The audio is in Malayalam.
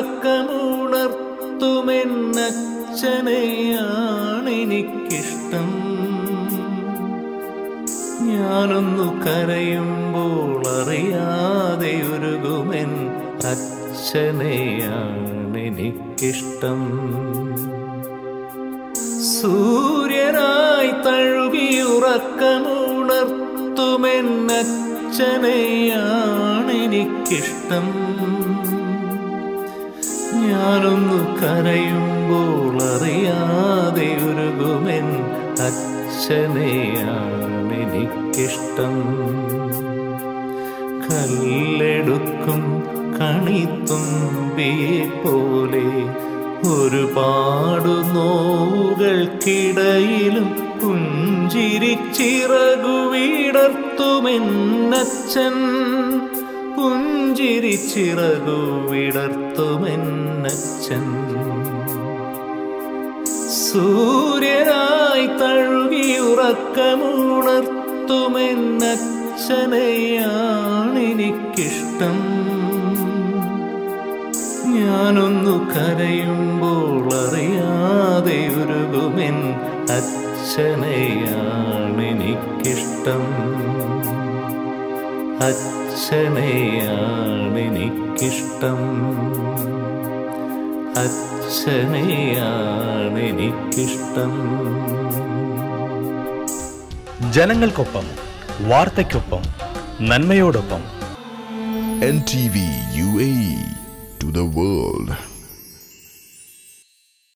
ഉറക്കമുണർത്തുമെന്നച്ഛനെയാണെനിക്കിഷ്ടം ഞാനൊന്നു കരയുമ്പോൾ അറിയാതെ ഉരുകുമെൻ അച്ഛനെയാണെനിക്കിഷ്ടം സൂര്യനായി തഴുകിയുറക്കമുണർത്തുമെന്നച്ഛനെയാണെനിക്കിഷ്ടം ഞാനൊന്നു കരയുമ്പോൾ അറിയാതെ ഉരുകുമെൻ അച്ഛനെയാണെനിക്കിഷ്ടം കല്ലെടുക്കും കണിത്തുമ്പിയെ പോലെ ഒരുപാടു നോവുകൾക്കിടയിലും പുഞ്ചിരിച്ചിറകു വിടർത്തുമെന്നച്ഛൻ പുഞ്ചിരിച്ചിറകു വിടർത്തുമെന്നച്ഛൻ സൂര്യനായി തഴുകിയുറക്കമുണർത്തുമെന്നച്ഛനെയാണെനിക്കിഷ്ടം ഞാനൊന്നു കരയുമ്പോൾ അറിയാതെ ഉരുകുമെൻ അച്ഛനെയാണെനിക്കിഷ്ടം അച്ഛനെയാണെനിക്കിഷ്ടം അച്ഛനെയാണെനിക്കിഷ്ടം ജനങ്ങൾക്കൊപ്പം വാർത്തയ്ക്കൊപ്പം നന്മയോടൊപ്പം NTV UAE to the world.